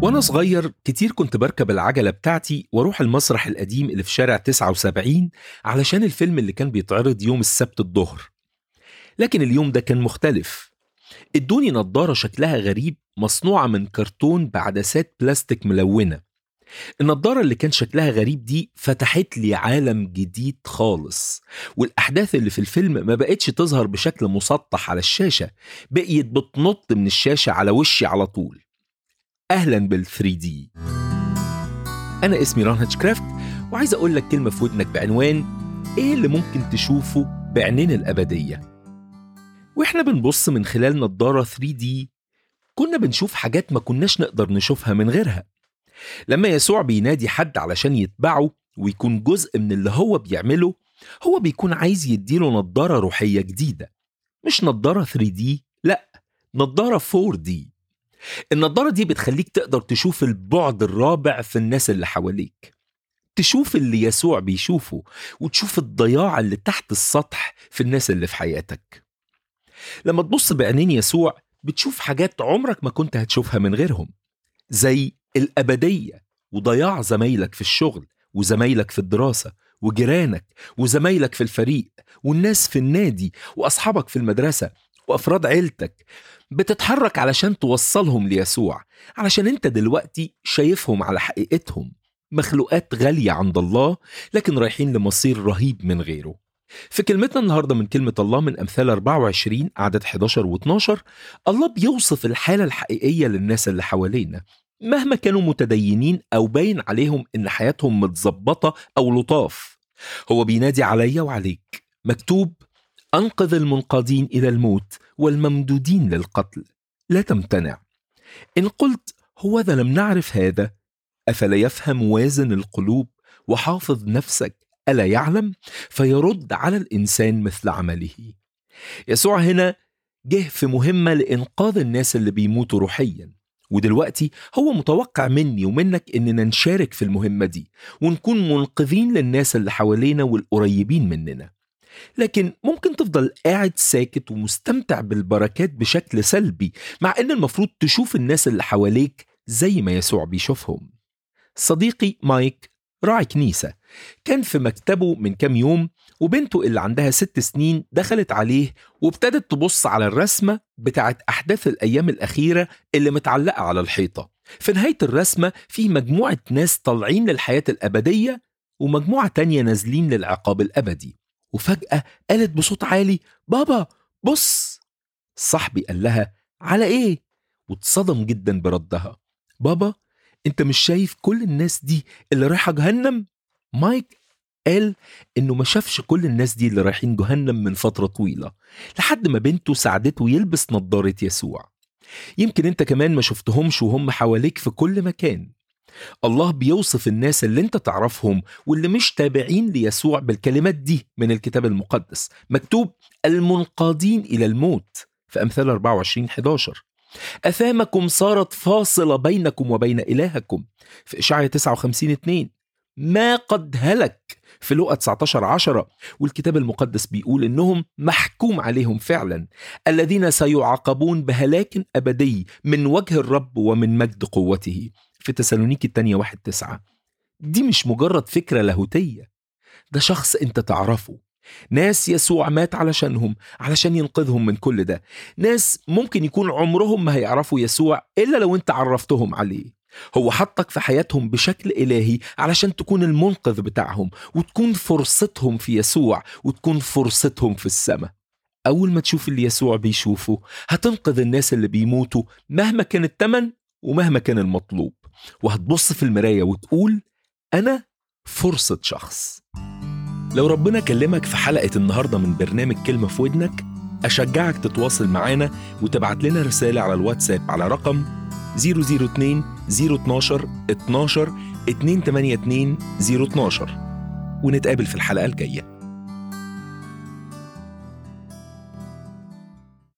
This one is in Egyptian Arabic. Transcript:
وأنا صغير كتير كنت بركب العجلة بتاعتي وأروح المسرح القديم اللي في شارع 79 علشان الفيلم اللي كان بيتعرض يوم السبت الظهر لكن اليوم ده كان مختلف ادوني نضارة شكلها غريب مصنوعة من كرتون بعدسات بلاستيك ملونة النضارة اللي كان شكلها غريب دي فتحت لي عالم جديد خالص والأحداث اللي في الفيلم ما بقتش تظهر بشكل مسطح على الشاشة بقيت بتنط من الشاشة على وشي على طول أهلا بال 3 دي أنا اسمي ران هاتشكرافت وعايز أقول لك كلمة في ودنك بعنوان إيه اللي ممكن تشوفه بعينين الأبدية وإحنا بنبص من خلال نضارة 3 دي كنا بنشوف حاجات ما كناش نقدر نشوفها من غيرها لما يسوع بينادي حد علشان يتبعه ويكون جزء من اللي هو بيعمله هو بيكون عايز يديله نضارة روحية جديدة مش نضارة 3D لا نضارة 4D النضارة دي بتخليك تقدر تشوف البعد الرابع في الناس اللي حواليك تشوف اللي يسوع بيشوفه وتشوف الضياع اللي تحت السطح في الناس اللي في حياتك لما تبص بعينين يسوع بتشوف حاجات عمرك ما كنت هتشوفها من غيرهم زي الأبدية وضياع زمايلك في الشغل وزمايلك في الدراسة وجيرانك وزمايلك في الفريق والناس في النادي وأصحابك في المدرسة وأفراد عيلتك بتتحرك علشان توصلهم ليسوع علشان انت دلوقتي شايفهم على حقيقتهم مخلوقات غالية عند الله لكن رايحين لمصير رهيب من غيره في كلمتنا النهاردة من كلمة الله من أمثال 24 عدد 11 و12 الله بيوصف الحالة الحقيقية للناس اللي حوالينا مهما كانوا متدينين أو باين عليهم إن حياتهم متظبطة أو لطاف هو بينادي عليا وعليك مكتوب أنقذ المنقادين إلى الموت والممدودين للقتل لا تمتنع إن قلت هو ذا لم نعرف هذا أفلا يفهم وازن القلوب وحافظ نفسك ألا يعلم فيرد على الإنسان مثل عمله يسوع هنا جه في مهمة لإنقاذ الناس اللي بيموتوا روحيا ودلوقتي هو متوقع مني ومنك إننا نشارك في المهمة دي ونكون منقذين للناس اللي حوالينا والقريبين مننا لكن ممكن تفضل قاعد ساكت ومستمتع بالبركات بشكل سلبي مع إن المفروض تشوف الناس اللي حواليك زي ما يسوع بيشوفهم صديقي مايك راعي كنيسة كان في مكتبه من كام يوم وبنته اللي عندها ست سنين دخلت عليه وابتدت تبص على الرسمة بتاعت أحداث الأيام الأخيرة اللي متعلقة على الحيطة في نهاية الرسمة في مجموعة ناس طالعين للحياة الأبدية ومجموعة تانية نازلين للعقاب الأبدي وفجأة قالت بصوت عالي بابا بص صاحبي قال لها على إيه؟ واتصدم جدا بردها بابا انت مش شايف كل الناس دي اللي رايحة جهنم؟ مايك قال انه ما شافش كل الناس دي اللي رايحين جهنم من فترة طويلة لحد ما بنته ساعدته يلبس نظارة يسوع يمكن انت كمان ما شفتهمش وهم حواليك في كل مكان الله بيوصف الناس اللي انت تعرفهم واللي مش تابعين ليسوع بالكلمات دي من الكتاب المقدس مكتوب المنقادين إلى الموت في أمثال 24 11 أثامكم صارت فاصلة بينكم وبين إلهكم في إشعيا 59 2 ما قد هلك في لقا 19 10 والكتاب المقدس بيقول إنهم محكوم عليهم فعلا الذين سيعاقبون بهلاك أبدي من وجه الرب ومن مجد قوته في تسالونيكي الثانية 1 9 دي مش مجرد فكرة لاهوتية ده شخص انت تعرفه ناس يسوع مات علشانهم علشان ينقذهم من كل ده ناس ممكن يكون عمرهم ما هيعرفوا يسوع إلا لو انت عرفتهم عليه هو حطك في حياتهم بشكل إلهي علشان تكون المنقذ بتاعهم وتكون فرصتهم في يسوع وتكون فرصتهم في السماء أول ما تشوف اللي يسوع بيشوفه هتنقذ الناس اللي بيموتوا مهما كان التمن ومهما كان المطلوب وهتبص في المراية وتقول أنا فرصة شخص لو ربنا كلمك في حلقة النهاردة من برنامج كلمة في ودنك أشجعك تتواصل معانا وتبعت لنا رسالة على الواتساب على رقم 002 012 12 282 012 ونتقابل في الحلقة الجاية